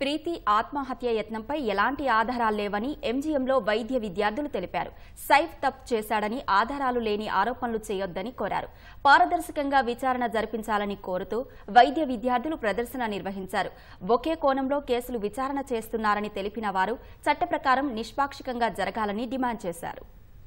ప్రీతి ఆత్మహత్య యత్నంపై ఎలాంటి ఆధారాలు లేవని ఎంజీఎంలో వైద్య విద్యార్థులు తెలిపారు సైఫ్ తప్పు చేశాడని ఆధారాలు లేని ఆరోపణలు చేయొద్దని కోరారు పారదర్శకంగా విచారణ జరిపించాలని కోరుతూ వైద్య విద్యార్థులు ప్రదర్శన నిర్వహించారు ఒకే కోణంలో కేసులు విచారణ చేస్తున్నారని తెలిపిన వారు చట్ట ప్రకారం నిష్పాక్షికంగా జరగాలని డిమాండ్ చేశారు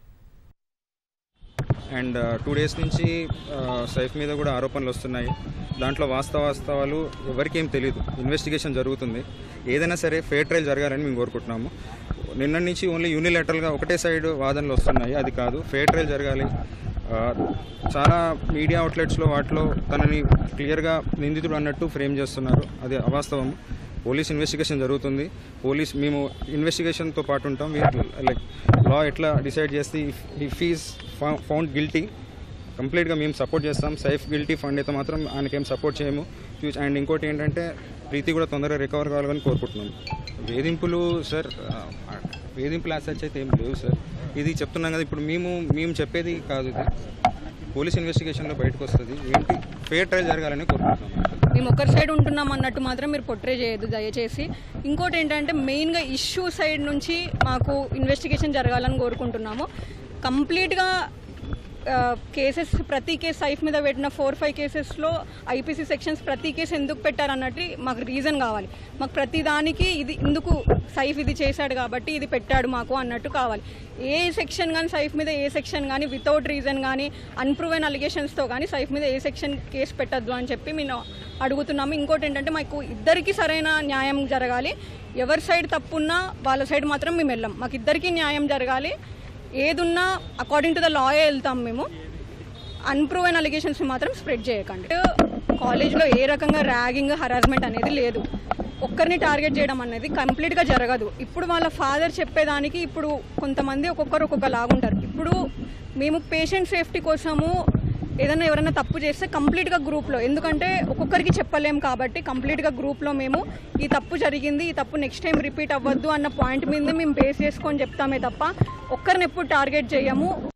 అండ్ టూ డేస్ నుంచి ఆ, సైఫ్ మీద కూడా ఆరోపణలు వస్తున్నాయి దాంట్లో వాస్తవాస్తవాలు ఎవరికి ఏం తెలియదు ఇన్వెస్టిగేషన్ జరుగుతుంది ఏదైనా సరే ఫేర్ ట్రయల్ జరగాలని మేము కోరుకుంటున్నాము నిన్న నుంచి ఓన్లీ యూనిలాటరల్గా ఒకటే సైడ్ వాదనలు వస్తున్నాయి అది కాదు ఫేర్ ట్రయల్ జరగాలి ఆ, చాలా మీడియా అవుట్లెట్స్లో వాటిలో తనని క్లియర్గా నిందితుడు అన్నట్టు ఫ్రేమ్ చేస్తున్నారు అది అవాస్తవం పోలీస్ ఇన్వెస్టిగేషన్ జరుగుతుంది పోలీస్ మేము ఇన్వెస్టిగేషన్తో పాటు ఉంటాం లైక్ లా ఎట్లా డిసైడ్ చేస్తే ఇఫ్ ఈజ్ ఫౌండ్ గిల్టీ కంప్లీట్గా మేము సపోర్ట్ చేస్తాం సైఫ్ గిల్టీ ఫండ్ అయితే మాత్రం ఆయనకేం సపోర్ట్ చేయము ఫ్యూచర్ అండ్ ఇంకోటి ఏంటంటే ప్రీతి కూడా తొందరగా రికవర్ కావాలని కోరుకుంటున్నాం వేధింపులు సార్ ఆ, వేధింపులు యాసచ్ అయితే ఏం లేవు సార్ ఇది చెప్తున్నాం కదా ఇప్పుడు మేము మేము చెప్పేది కాదు ఇది పోలీస్ ఇన్వెస్టిగేషన్లో బయటకు వస్తుంది ఏంటి ఫేర్ ట్రయల్ జరగాలని కోరుకుంటున్నాం మేము ఒకరి సైడ్ ఉంటున్నాం అన్నట్టు మాత్రం మీరు పొట్రే చేయొద్దు దయచేసి ఇంకోటి ఏంటంటే మెయిన్గా ఇష్యూ సైడ్ నుంచి మాకు ఇన్వెస్టిగేషన్ జరగాలని కోరుకుంటున్నాము కంప్లీట్గా కేసెస్ ప్రతి కేసు సైఫ్ మీద పెట్టిన ఫోర్ ఫైవ్ కేసెస్లో ఐపీసీ సెక్షన్స్ ప్రతి కేసు ఎందుకు పెట్టారన్నట్టు మాకు రీజన్ కావాలి మాకు ప్రతి దానికి ఇది ఎందుకు సైఫ్ ఇది చేశాడు కాబట్టి ఇది పెట్టాడు మాకు అన్నట్టు కావాలి ఏ సెక్షన్ కానీ సైఫ్ మీద ఏ సెక్షన్ కానీ వితౌట్ రీజన్ కానీ అన్ప్రూవెన్ అలిగేషన్స్తో కానీ సైఫ్ మీద ఏ సెక్షన్ కేసు పెట్టద్దు అని చెప్పి మేము అడుగుతున్నాము ఇంకోటి ఏంటంటే మాకు ఇద్దరికి సరైన న్యాయం జరగాలి ఎవరి సైడ్ తప్పున్నా వాళ్ళ సైడ్ మాత్రం మేము వెళ్ళాం మాకు ఇద్దరికి న్యాయం జరగాలి ఏదున్నా అకార్డింగ్ టు ద లాయే వెళ్తాం మేము అన్ప్రూవెన్ అలిగేషన్స్ మాత్రం స్ప్రెడ్ చేయకండి కాలేజ్లో ఏ రకంగా ర్యాగింగ్ హరాస్మెంట్ అనేది లేదు ఒక్కరిని టార్గెట్ చేయడం అనేది కంప్లీట్గా జరగదు ఇప్పుడు వాళ్ళ ఫాదర్ చెప్పేదానికి ఇప్పుడు కొంతమంది ఒక్కొక్కరు ఒక్కొక్క లాగుంటారు ఇప్పుడు మేము పేషెంట్ సేఫ్టీ కోసము ఏదైనా ఎవరైనా తప్పు చేస్తే కంప్లీట్గా గ్రూప్లో ఎందుకంటే ఒక్కొక్కరికి చెప్పలేం కాబట్టి కంప్లీట్గా గ్రూప్లో మేము ఈ తప్పు జరిగింది ఈ తప్పు నెక్స్ట్ టైం రిపీట్ అవ్వద్దు అన్న పాయింట్ మీద మేము బేస్ చేసుకొని చెప్తామే తప్ప ఒక్కరిని ఎప్పుడు టార్గెట్ చేయము